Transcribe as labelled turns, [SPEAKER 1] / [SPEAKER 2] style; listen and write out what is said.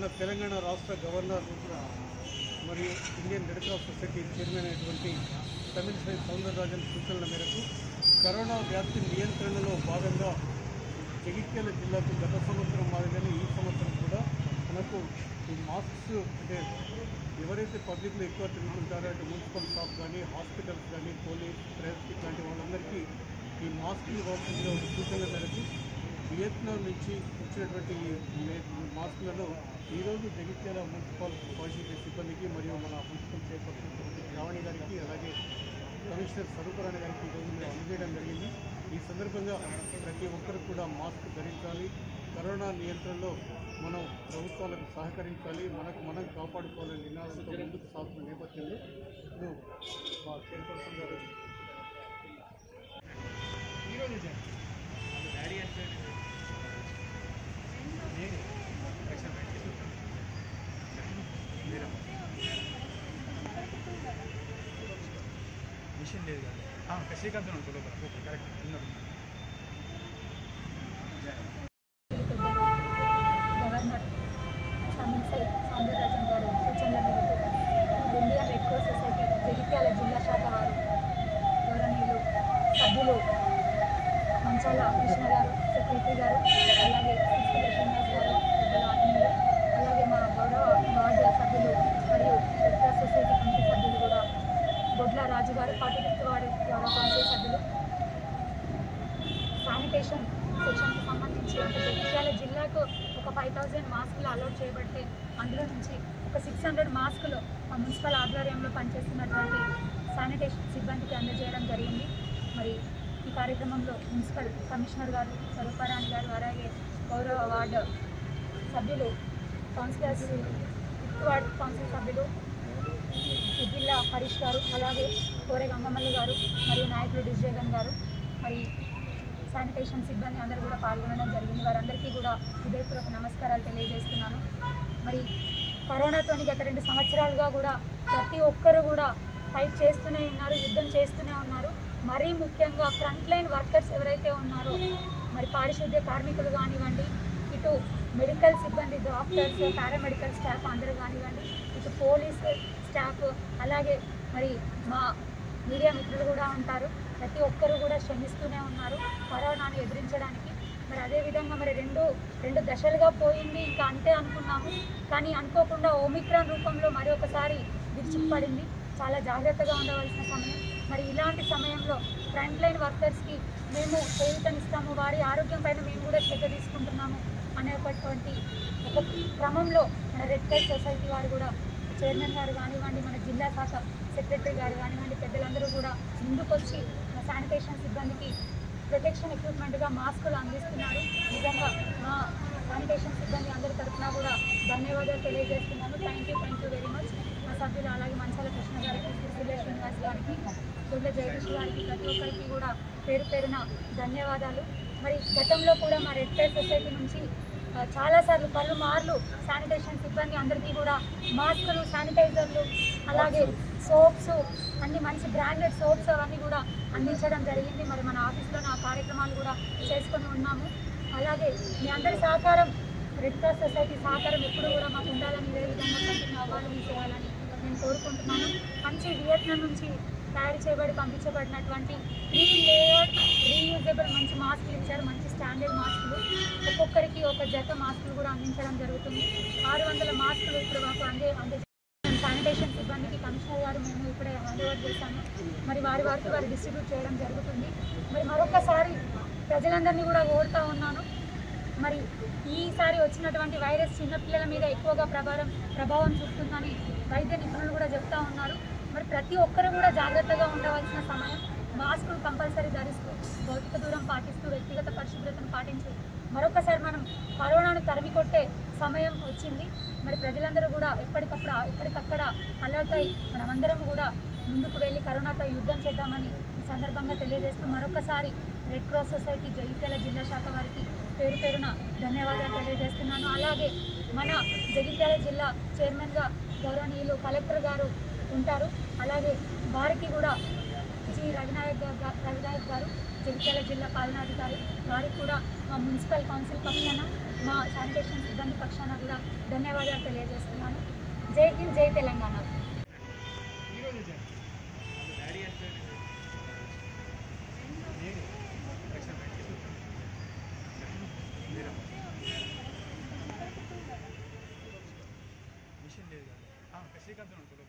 [SPEAKER 1] మన తెలంగాణ రాష్ట్ర గవర్నర్ మరియు Indian red cross society chairman అయినటువంటి తమిళసై సౌందరరాజన్ సూచనల మేరకు కరోనా వ్యాప్తి నియంత్రణలో భాగంగా జగిత్యాల జిల్లాకు గత సంవత్సరం మాదిరిగానే ఈ సంవత్సరం కూడా మనకు ఈ మాస్క్స్ అంటే ఎవరైతే పబ్లిక్లో ఎక్కువ తిరుగుతుంటారో అంటే మున్సిపల్ స్టాఫ్ కానీ హాస్పిటల్స్ కానీ పోలీస్ ప్రెస్ ఇట్లాంటి వాళ్ళందరికీ ఈ మాస్కులు ఇవ్వాల్సిందిగా ఒక సూచనల మేరకు వియత్నాం నుంచి వచ్చినటువంటి ఈ మే- మాస్కులను ఈరోజు జగిత్యాల మున్సిపల్ పాలిటీ సిబ్బందికి మరియు మన మున్సిపల్ చైర్పర్సన్ రావణి గారికి అలాగే కమిషనర్ స్వరూపరాణి గారికి ఈరోజు మేము అందజేయడం జరిగింది ఈ సందర్భంగా ప్రతి ఒక్కరు కూడా మాస్క్ ధరించాలి కరోనా నియంత్రణలో మనం ప్రభుత్వాలకు సహకరించాలి మనకు మనం కాపాడుకోవాలనే నినాదంతో ముందుకు సాగుతున్న నేపథ్యంలో ఇప్పుడు మా చైర్పర్సన్ గారు
[SPEAKER 2] మిషన్ లేదు కదా ఆ, శ్రీకాంత్ ఉన్నాడు చూడగల ఓకే కరెక్ట్ ఉన్నాడు
[SPEAKER 3] గవర్నర్ తమిళసై సౌందరరాజన్ గారు సూచనల మేరకు Indian red cross society Jagtial జిల్లా శాఖ వారు గౌరవనీయులు సభ్యులు మంచాల కృష్ణ గారు సెక్రటరీ గారు అలాగే సిస్టర్ శ్రీనివాస్ గారు పెద్దల ఆత్మీయులు అలాగే మా గౌరవ వార్డు సభ్యులు మరియు రెడ్ క్రాస్ సొసైటీ కమిటీ సభ్యులు కూడా Bodla Raju garu forty fifth ward గౌరవ కౌన్సిల్ సభ్యులు శానిటేషన్ సెక్షన్కి సంబంధించి ఒక జగిత్యాల జిల్లాకు ఒక ఫైవ్ థౌజండ్ మాస్కులు అలౌట్ చేయబడితే అందులో నుంచి ఒక సిక్స్ హండ్రెడ్ మాస్కులు ఆ మున్సిపల్ ఆధ్వర్యంలో పనిచేస్తున్నటువంటి శానిటేషన్ సిబ్బందికి అందజేయడం జరిగింది మరి ఈ కార్యక్రమంలో మున్సిపల్ కమిషనర్ గారు స్వరూపారాణి గారు అలాగే గౌరవ వార్డు సభ్యులు కౌన్సిలర్స్ ఫిఫ్త్ వార్డ్ కౌన్సిల్ సభ్యులు జిల్లా హరీష్ గారు అలాగే కోరే గంగమల్లి గారు మరియు నాయకులు డిజేగన్ గారు మరి శానిటేషన్ సిబ్బంది అందరూ కూడా పాల్గొనడం జరిగింది వారందరికీ కూడా హృదయపూర్వక నమస్కారాలు తెలియజేస్తున్నాను మరి కరోనాతోని గత రెండు సంవత్సరాలుగా కూడా ప్రతి ఒక్కరు కూడా ఫైట్ చేస్తూనే ఉన్నారు యుద్ధం చేస్తూనే ఉన్నారు మరీ ముఖ్యంగా ఫ్రంట్ లైన్ వర్కర్స్ ఎవరైతే ఉన్నారో మరి పారిశుద్ధ్య కార్మికులు కానివ్వండి ఇటు మెడికల్ సిబ్బంది డాక్టర్స్ పారామెడికల్ స్టాఫ్ అందరూ కానివ్వండి ఇటు పోలీస్ స్టాఫ్ అలాగే మరి మా మీడియా మిత్రులు కూడా ఉంటారు ప్రతి ఒక్కరు కూడా శ్రమిస్తూనే ఉన్నారు కరోనాను ఎదిరించడానికి మరి అదేవిధంగా మరి రెండు రెండు దశలుగా పోయింది ఇంకా అంతే అనుకున్నాము కానీ అనుకోకుండా ఓమిక్రాన్ రూపంలో మరి ఒకసారి విరుచుకుపడింది చాలా జాగ్రత్తగా ఉండవలసిన సమయం మరి ఇలాంటి సమయంలో ఫ్రంట్ లైన్ వర్కర్స్కి మేము చేయూతనిస్తాము వారి ఆరోగ్యం పైన మేము కూడా శ్రద్ధ తీసుకుంటున్నాము అనేటటువంటి ఒక క్రమంలో మన రెడ్ క్రాస్ సొసైటీ వారు కూడా చైర్మన్ గారు కానివ్వండి మన జిల్లా శాఖ సెక్రటరీ గారు కానివ్వండి పెద్దలందరూ కూడా ముందుకొచ్చి మన శానిటేషన్ సిబ్బందికి ప్రొటెక్షన్ ఎక్విప్మెంట్గా మాస్కులు అందిస్తున్నారు నిజంగా మా శానిటేషన్ సిబ్బంది అందరి తరఫున కూడా ధన్యవాదాలు తెలియజేస్తున్నాను thank you thank you very much మా సభ్యులు అలాగే మంచాల కృష్ణ గారికి సుశీల శ్రీనివాస్ గారికి దుర్ల జగదీష్ గారికి ప్రతి ఒక్కరికి కూడా పేరు పేరున ధన్యవాదాలు మరి గతంలో కూడా మా రెడ్ క్రాస్ సొసైటీ నుంచి ఆ, చాలాసార్లు పలుమార్లు శానిటేషన్ సిబ్బంది అందరికీ కూడా మాస్కులు శానిటైజర్లు అలాగే సోప్స్ అన్ని మంచి బ్రాండెడ్ సోప్స్ అవన్నీ కూడా అందించడం జరిగింది మరి మన ఆఫీస్లోనే ఆ కార్యక్రమాలు కూడా చేసుకొని ఉన్నాము అలాగే మీ అందరి సహకారం రెడ్ క్రాస్ సొసైటీ సహకారం ఎప్పుడు కూడా మాకు ఉండాలని ఇదే విధంగా కంటిన్యూ అవ్వాలని చేయాలని నేను కోరుకుంటున్నాను మంచి వియత్నాం నుంచి తయారు చేయబడి పంపించబడినటువంటి త్రీ లేయర్ రీయూజబుల్ మంచి మాస్కులు ఇచ్చారు మంచి స్టాండర్డ్ మాస్కులు ఒక్కొక్కరికి ఒక జత మాస్కులు కూడా అందించడం జరుగుతుంది ఆరు వందల మాస్కులు ఇప్పుడు మాకు అందే అందే శానిటేషన్ సిబ్బందికి కమిషనర్ గారు మేము ఇప్పుడే హ్యాండ్ ఓవర్ చేశాము మరి వారి వారికి వారు డిస్ట్రిబ్యూట్ చేయడం జరుగుతుంది మరి మరొకసారి ప్రజలందరినీ కూడా కోరుతా ఉన్నాను మరి ఈసారి వచ్చినటువంటి వైరస్ చిన్నపిల్లల మీద ఎక్కువగా ప్రభావం ప్రభావం చూపుతుందని వైద్య నిపుణులు కూడా చెప్తా ఉన్నారు మరి ప్రతి ఒక్కరు కూడా జాగ్రత్తగా ఉండవలసిన సమయం మాస్కులు కంపల్సరీ ధరిస్తూ భౌతిక దూరం పాటిస్తూ వ్యక్తిగత పరిశుభ్రతను పాటించి మరొకసారి మనం కరోనాను తరిమి కొట్టే సమయం వచ్చింది మరి ప్రజలందరూ కూడా ఎప్పటికప్పుడు ఎప్పటికక్కడ అలర్ట్ అయి మనమందరం కూడా ముందుకు వెళ్ళి కరోనాతో యుద్ధం చేద్దామని ఈ సందర్భంగా తెలియజేస్తూ మరొకసారి రెడ్ క్రాస్ సొసైటీ జగిత్యాల జిల్లా శాఖ వారికి పేరు పేరున ధన్యవాదాలు తెలియజేస్తున్నాను అలాగే మన జగిత్యాల జిల్లా చైర్మన్గా గౌరవనీయులు కలెక్టర్ గారు ఉంటారు అలాగే వారికి కూడా శ్రీ రవినాయక్ గా- రవినాయక్ గారు జగిత్యాల జిల్లా పాలనాధికారి వారికి కూడా మా మున్సిపల్ కౌన్సిల్ పక్షాన మా శానిటేషన్ సిబ్బంది పక్షాన కూడా ధన్యవాదాలు తెలియజేస్తున్నాను జై హింద్ జై తెలంగాణ
[SPEAKER 2] ఈరోజు చేయండి డాడీ అంటే నేను లక్షణ మిషన్ లేదు కదా శ్రీకాంత్ ఉంటాడు